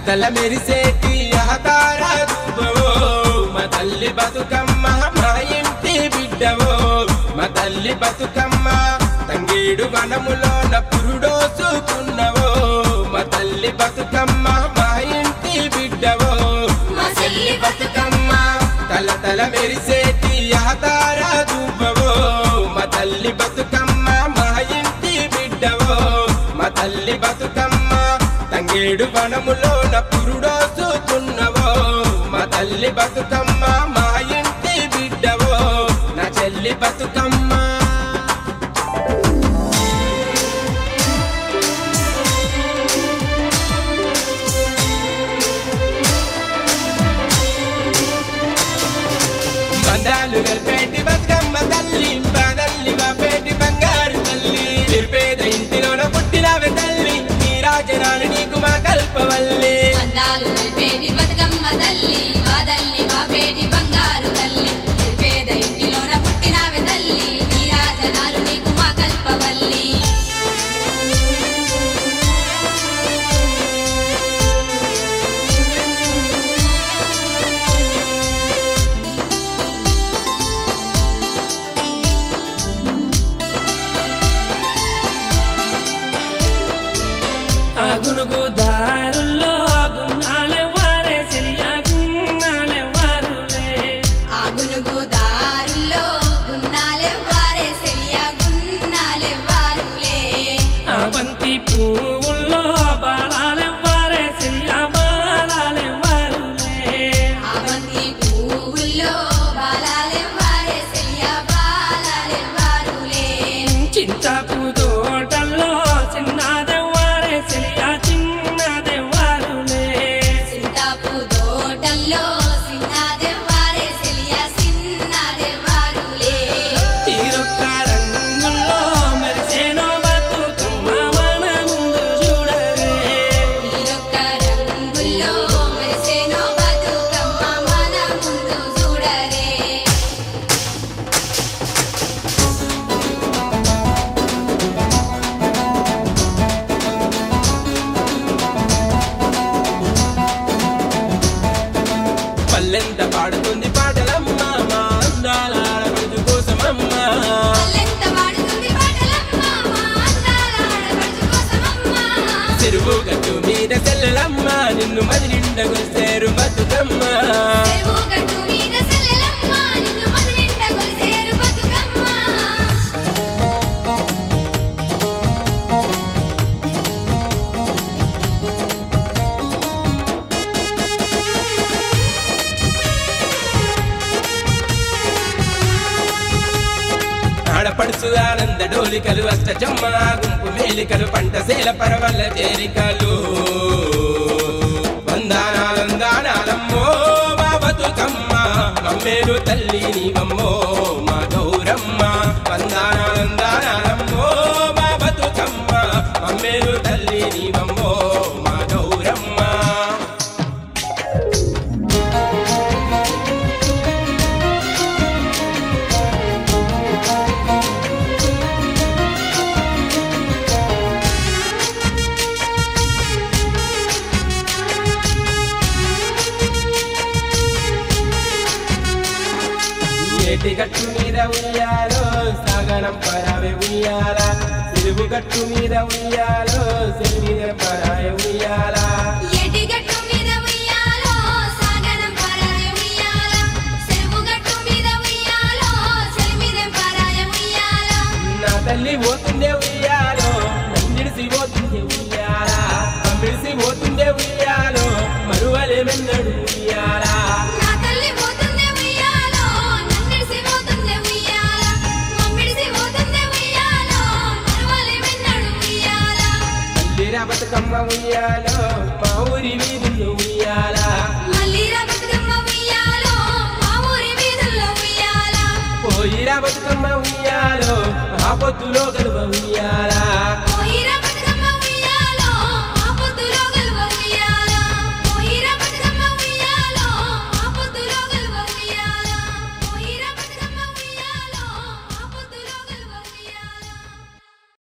తల మెరిసేటి అవతార రూపవో మా తల్లి బతుకమ్మ మా ఇంటి బిడ్డవో మా తల్లి బతుకమ్మ తంగేడు వనములోన పురుడోసుకున్నవో మా తల్లి బతుకమ్మ మా ఇంటి బిడ్డవో మా చెల్లి బతుకమ్మ తల తల మెరిసేటి అవతార రూపవో మా తల్లి బతుకమ్మ మా ఇంటి బిడ్డవో మా తల్లి బతుకమ్మ తంగేడు వనములోన పురుడోసుకున్నవో మా తల్లి బతుకమ్మ మా ఇంటి బిడ్డవో నా చెల్లి బతుకమ్మ బంధాలు కలిపేటి బతుకమ్మ తల్లి బాదల్లి బాపేటి బంగారు తల్లి నిర్పేద ఇంటిలోన పుట్టినవే తల్లి నీ రాజరాలు నీకు మా కల్పవల్లి అందాలు కలిపేటి బతుకమ్మ తల్లి వాదల్లి బాపేటి బంగారు తల్లి పేద ఇంటిలోన పుట్టినవే తల్లి నీ రాజనాలు నీకు మా కల్పవల్లి అగునుగు దారుల్లో గున్నాలే వారే సిరియా గున్నాలే వారులే ఆ గునుగు దారుల్లో గున్నాలే వారే సెలియా గున్నాలే వారులే ఆ బంతి పువ్వుల్లో బాలాలే వారే సిరియా బాలాలే వారులే ఆ బంతి పువ్వుల్లో బాలాలే వారే సెలియా బాలాలే వారులే చింతాకు తోటల్లో చిన్నదే వారే సిరియా చిన్నదే వారులే సింతాపు తోటల్లో సిన్నదే వారే సెలియా సిన్నదే వారులే తీరొక్క రంగుల్లో మెరిసేనో బతుకమ్మ మన ముందు చూడరే నీరొక్క రంగుల్లో మెరిసేనో బతుకమ్మ మన ముందు చూడరే పల్లెంత పాడుతుంది పాటలమ్మ మా అందాల ఆడపడుచు కోసమమ్మ పల్లెంత పాడుతుంది పాటలమ్మ మా అందాల ఆడపడుచు కోసమమ్మ చెరువు గట్టు మీద సెల్లెలమ్మ నిన్ను మది నిండా కొలిసేరు బతుకమ్మ చెరువు గట్టు మీద సెల్లెలమ్మ నిన్ను మది నిండా కొలిసేరు బతుకమ్మ ఆడపడుచు ఆనంద డోలికలు అష్టజమ్మ గుంపు మేలికలు పంట సేల పరవల్ల చేరికలు వందానాలందానాలమ్మో మా బతుకమ్మ మమ్మేలు తల్లి నీవమ్మో మా గౌరమ్మ వందానాలందానాలమ్మో మా బతుకమ్మ మమ్మేలు తల్లి నీవమ్మో మా గౌరమ్మ ఏటి గట్టు మీద ఉయ్యాలో సాగనం పరావే ఉయ్యాల సిలువు గట్టు మీద ఉయ్యాలో సిలువ పరాయ ఉయ్యాల ఎటి గట్టు మీద ఉయ్యాలో సాగనం పరాయ ఉయ్యాల చెరువు గట్టు మీద ఉయ్యాలో చెలిమిదెం పరాయ ఉయ్యాల నా తల్లి పోతుండే ఉయ్యాలో నందిడిసి పోతుండే ఉయ్యాల పంపిడిసి పోతుండే ఉయ్యాలో మరువలేమెన్నడు ఉయ్యాల నా తల్లి పోతుందే ఉయ్యాలో నన్నిడిసి పోతుందే ఉయ్యాల మమ్మిడిసి పోతుందే ఉయ్యాలో మరువలే వెన్నడు ఉయ్యాల తల్లిరా బతుకమ్మ ఉయ్యాలో మా ఊరి వీధుల్లో ఉయ్యాల మల్లిరా బతుకమ్మ ఉయ్యాలో మా ఊరి వీధుల్లో ఉయ్యాల పోయిరా బతుకమ్మ ఉయ్యాలో ఆ పొద్దులో గలువ ఉయ్యాల